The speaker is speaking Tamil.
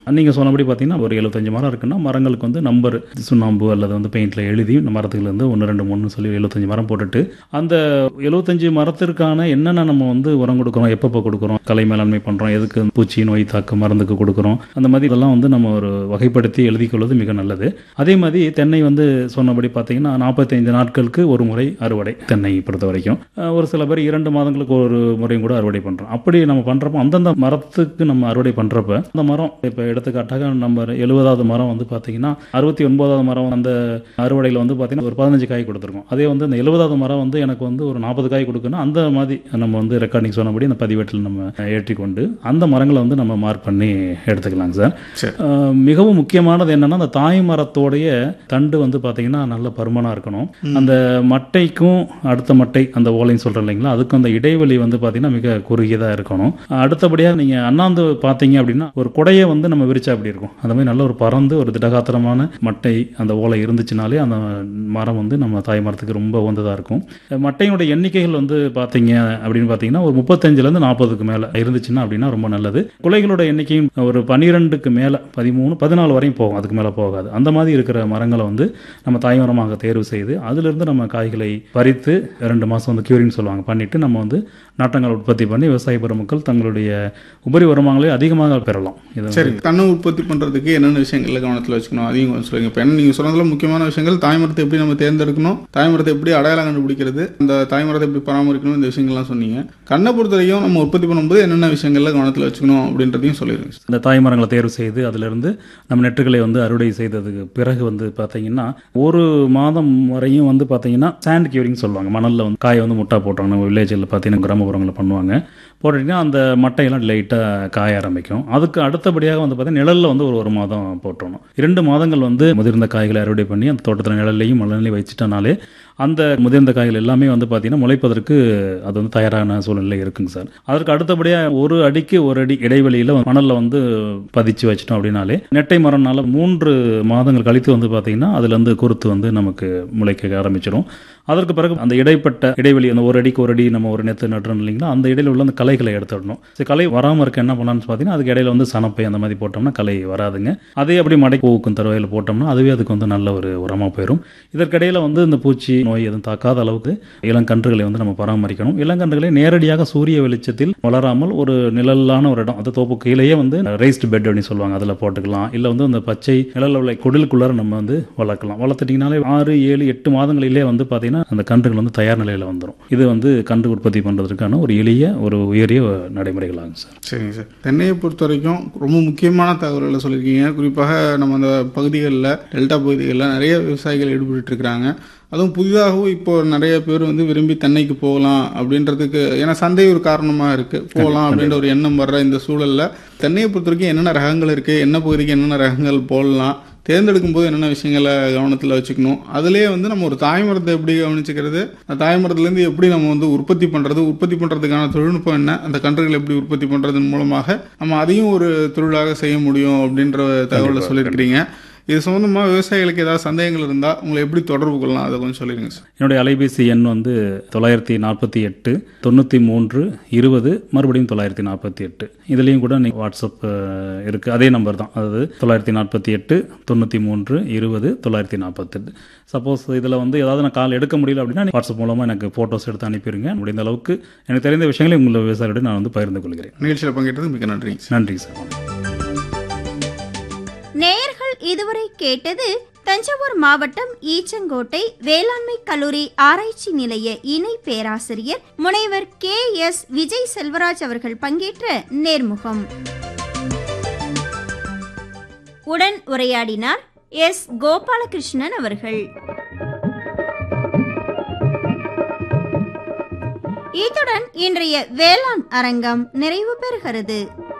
நீங்கள் சொன்னபடி பார்த்தீங்கன்னா ஒரு எழுபத்தஞ்சு மரம் இருக்குன்னா மரங்களுக்கு வந்து நம்பர் சுண்ணாம்பு அல்லது வந்து பெயிண்டில் எழுதி இந்த மரத்துலேருந்து ஒன்று ரெண்டு மூணு சொல்லி எழுபத்தஞ்சு மரம் போட்டுட்டு அந்த எழுபத்தஞ்சு மரத்திற்கான என்னென்ன நம்ம வந்து உரம் கொடுக்குறோம் எப்பப்போ கொடுக்குறோம் கலை மேலாண்மை பண்ணுறோம் எதுக்கு பூச்சி நோய் தாக்கு மருந்துக்கு கொடுக்குறோம் அந்த மாதிரி இதெல்லாம் வந்து நம்ம ஒரு வகைப்படுத்தி எழுதிக் கொள்வது மிக நல்லது அதே மாதிரி தென்னை வந்து சொன்னபடி பார்த்தீங்கன்னா நாற்பத்தைந்து நாட்களுக்கு ஒரு முறை அறுவடை தென்னை பொறுத்த வரைக்கும் அஹ் ஒரு சில பேர் இரண்டு மாதங்களுக்கு ஒரு முறையும் கூட அறுவடை பண்ணுறோம் அப்படி நம்ம பண்ணுறப்போ அந்தந்த மரத்துக்கு நம்ம அறுவடை பண்ணுறப்ப அந்த மரம் இப்போ எடுத்துக்காட்டாக நம்ம எழுபதாவது மரம் வந்து பார்த்தீங்கன்னா அறுபத்தி ஒன்பதாவது மரம் அந்த அறுவடையில் வந்து பார்த்தீங்கன்னா ஒரு பதினஞ்சு காய் கொடுத்துருக்கோம் அதே வந்து இந்த எழுபதாவது மரம் வந்து எனக்கு வந்து ஒரு நாற்பது காய் கொடுக்கணும் அந்த மாதிரி நம்ம வந்து ரெக்கார்டிங் சொன்னபடி அந்த பதிவேட்டில் நம்ம ஏற்றிக்கொண்டு அந்த மரங்களை வந்து நம்ம மார்க் பண்ணி எடுத்துக்கலாங்க சார் சரி. அஹ் மிகவும் முக்கியமானது என்னன்னா அந்த தாய் மரத்தோடைய தண்டு வந்து பார்த்தீங்கன்னா நல்ல பருமனாக இருக்கணும் அந்த மட்டைக்கும் அடுத்த மட்டை அந்த ஓலைன்னு சொல்கிறோம் இல்லைங்களா அதுக்கும் அந்த இடைவெளி வந்து பார்த்தீங்கன்னா மிக குறுகியதாக இருக்கணும் அடுத்தபடியாக நீங்கள் அண்ணாந்து பார்த்தீங்க அப்படின்னா ஒரு குடையை வந்து நம்ம விரிச்சா அப்படி இருக்கும் அந்த மாதிரி நல்ல ஒரு பறந்து ஒரு திடகாத்திரமான மட்டை அந்த ஓலை இருந்துச்சுனாலே அந்த மரம் வந்து நம்ம தாய் மரத்துக்கு ரொம்ப உகந்ததாக இருக்கும் மட்டையோட எண்ணிக்கைகள் வந்து பார்த்தீங்க அப்படின்னு பார்த்தீங்கன்னா ஒரு முப்பத்தஞ்சுலேருந்து நாற்பதுக்கு மேலே இருந்துச்சுன்னா அப்படின்னா ரொம்ப நல்லது குலைகளோட எண்ணிக்கையும் ஒரு பன்னிரெண்டுக்கு மேலே பதிமூணு பதினாலு வரையும் போகும் அதுக்கு மேலே போகாது அந்த மாதிரி இருக்கிற மரங்களை வந்து நம்ம தாய் மரமாக தேர்வு செய்து அதிலிருந்து நம்ம காய்களை பறித்து ரெண்டு மாதம் வந்து கியூரிங் சொல்லுவாங்க பண்ணிட்டு நம்ம வந்து நாட்டங்கள் உற்பத்தி பண்ணி விவசாய பெருமக்கள் தங்களுடைய உபரி வருமானங்களை அதிகமாக பெறலாம் இது சரி தென்னை உற்பத்தி பண்றதுக்கு என்னென்ன விஷயங்கள்ல கவனத்தில் வச்சுக்கணும் அதையும் கொஞ்சம் சொல்லுங்க இப்போ என்ன நீங்க சொன்னதுல முக்கியமான விஷயங்கள் தாய்மரத்தை எப்படி நம்ம தேர்ந்தெடுக்கணும் தாய்மரத்தை எப்படி அடையாளம் கண்டுபிடிக்கிறது அந்த தாய்மரத்தை எப்படி பராமரிக்கணும் இந்த விஷயங்கள்லாம் சொன்னீங்க கண்ணை பொறுத்த வரைக்கும் நம்ம உற்பத்தி பண்ணும்போது என்னென்ன விஷயங்கள்ல கவனத்தில் வச்சுக்கணும் அப்படின்றதையும் சொல்லிடுங்க இந்த தாய் மரங்களை தேர்வு செய்து அதிலிருந்து நம்ம நெட்டுகளை வந்து அறுவடை செய்ததுக்கு பிறகு வந்து பார்த்தீங்கன்னா ஒரு மாதம் வரையும் வந்து பார்த்தீங்கன்னா சாண்ட் கியூரிங் சொல்லுவாங்க மணலில் வந்து காயை வந்து முட்டா போட்டுறாங்க நம்ம வில்லேஜில் பார்த்தீங்கன்னா கிராமப்புறங்களில் பண்ணுவாங்க போட்டுட்டிங்கன்னா அந்த மட்டையெல்லாம் லைட்டாக காய ஆரம்பிக்கும் அதுக்கு அடுத்தபடியாக வந்து பார்த்தீங்கன்னா நிழலில் வந்து ஒரு ஒரு மாதம் போட்டுறணும் இரண்டு மாதங்கள் வந்து முதிர்ந்த காய்களை அறுவடை பண்ணி அந்த தோட்டத்தில் நிழல்லையும் மழலையும் வச்சுட்டனாலே அந்த முதிர்ந்த காய்கள் எல்லாமே வந்து பார்த்தீங்கன்னா முளைப்பதற்கு அது வந்து தயாரான சூழ்நிலை இருக்குங்க சார் அதற்கு அடுத்தபடியாக ஒரு அடிக்கு ஒரு அடி இடைவெளியில் மணலில் வந்து பதிச்சு வச்சிட்டோம் அப்படின்னாலே நெட்டை மரம்னால மூன்று மாதங்கள் கழித்து வந்து பார்த்தீங்கன்னா அதுலேருந்து குருத்து வந்து நமக்கு முளைக்க ஆரம்பிச்சிடும் அதற்கு பிறகு அந்த இடைப்பட்ட இடைவெளி அந்த ஒரு அடிக்கு ஒரு அடி நம்ம ஒரு நெத்து நட்டுறோம் இல்லைங்களா அந்த இடையில உள்ள அந்த களைகளை எடுத்துடணும் சரி களை வராமல் இருக்க என்ன பண்ணலாம்னு பார்த்தீங்கன்னா அதுக்கு இடையில வந்து சனப்பை அந்த மாதிரி போட்டோம்னா களை வராதுங்க அதே அப்படி மடை பூவுக்கும் தருவாயில் போட்டோம்னா அதுவே அதுக்கு வந்து நல்ல ஒரு உரமாக போயிடும் இதற்கிடையில வந்து இந்த பூச்சி நோய் எதுவும் தாக்காத அளவுக்கு இளங்கன்றுகளை வந்து நம்ம பராமரிக்கணும் இளங்கன்றுகளை நேரடியாக சூரிய வெளிச்சத்தில் வளராமல் ஒரு நிழலான ஒரு இடம் அது தோப்பு கீழேயே வந்து ரைஸ்டு பெட் அப்படின்னு சொல்லுவாங்க அதில் போட்டுக்கலாம் இல்லை வந்து அந்த பச்சை நிழல் உள்ள குடிலுக்குள்ளார நம்ம வந்து வளர்க்கலாம் வளர்த்துட்டிங்கனாலே ஆறு ஏழு எட்டு மாதங்களிலே வந்து பார்த்தீங்கன்னா அந்த கன்றுகள் வந்து தயார் நிலையில் வந்துடும் இது வந்து கன்று உற்பத்தி பண்ணுறதுக்கான ஒரு எளிய ஒரு உயரிய நடைமுறைகளாகும் சார் சரிங்க சார் தென்னையை பொறுத்த வரைக்கும் ரொம்ப முக்கியமான தகவல்களை சொல்லியிருக்கீங்க குறிப்பாக நம்ம அந்த பகுதிகளில் டெல்டா பகுதிகளில் நிறைய விவசாயிகள் ஈடுபட்டு இருக்கிறாங்க அதுவும் புதிதாகவும் இப்போ நிறைய பேர் வந்து விரும்பி தென்னைக்கு போகலாம் அப்படின்றதுக்கு ஏன்னா சந்தை ஒரு காரணமாக இருக்குது போகலாம் அப்படின்ற ஒரு எண்ணம் வர்ற இந்த சூழலில் தென்னையை பொறுத்த வரைக்கும் என்னென்ன ரகங்கள் இருக்குது என்ன பகுதிக்கு என்னென்ன ரகங்கள் போடலாம் தேர்ந்தெடுக்கும் போது என்னென்ன விஷயங்களை கவனத்தில் வச்சுக்கணும் அதுலேயே வந்து நம்ம ஒரு தாய்மரத்தை எப்படி கவனிச்சுக்கிறது அந்த தாய்மரத்துலேருந்து எப்படி நம்ம வந்து உற்பத்தி பண்ணுறது உற்பத்தி பண்ணுறதுக்கான தொழில்நுட்பம் என்ன அந்த கன்றுகள் எப்படி உற்பத்தி பண்ணுறதன் மூலமாக நம்ம அதையும் ஒரு தொழிலாக செய்ய முடியும் அப்படின்ற தகவலை சொல்லியிருக்கிறீங்க இது சம்மந்தமாக விவசாயிகளுக்கு ஏதாவது சந்தேகங்கள் இருந்தால் உங்களை எப்படி தொடர்பு கொள்ளலாம் அதை கொஞ்சம் சொல்லிடுங்க சார் என்னுடைய அலைபேசி எண் வந்து தொள்ளாயிரத்தி நாற்பத்தி எட்டு தொண்ணூற்றி மூன்று இருபது மறுபடியும் தொள்ளாயிரத்தி நாற்பத்தி எட்டு இதுலேயும் கூட நீங்கள் வாட்ஸ்அப் இருக்குது அதே நம்பர் தான் அதாவது தொள்ளாயிரத்தி நாற்பத்தி எட்டு தொண்ணூற்றி மூன்று இருபது தொள்ளாயிரத்தி நாற்பத்தெட்டு சப்போஸ் இதில் வந்து ஏதாவது நான் கால் எடுக்க முடியல அப்படின்னா நீங்க வாட்ஸ்அப் மூலமாக எனக்கு ஃபோட்டோஸ் எடுத்து அனுப்பிடுங்க முடிந்த அளவுக்கு எனக்கு தெரிந்த விஷயங்களை உங்களை விவசாயியோட நான் வந்து பகிர்ந்து கொள்கிறேன் நிகழ்ச்சியில் பங்கேற்றது மிக நன்றிங்க சார் நன்றி சார் வணக்கம். நேயர்கள் இதுவரை கேட்டது தஞ்சாவூர் மாவட்டம் ஈச்சங்கோட்டை வேளாண்மை கல்லூரி ஆராய்ச்சி நிலைய இணை பேராசிரியர் முனைவர் கே எஸ் விஜய் செல்வராஜ் அவர்கள் பங்கேற்ற நேர்முகம் உடன் உரையாடினார் எஸ் கோபாலகிருஷ்ணன் அவர்கள் இத்துடன் இன்றைய வேளாண் அரங்கம் நிறைவு பெறுகிறது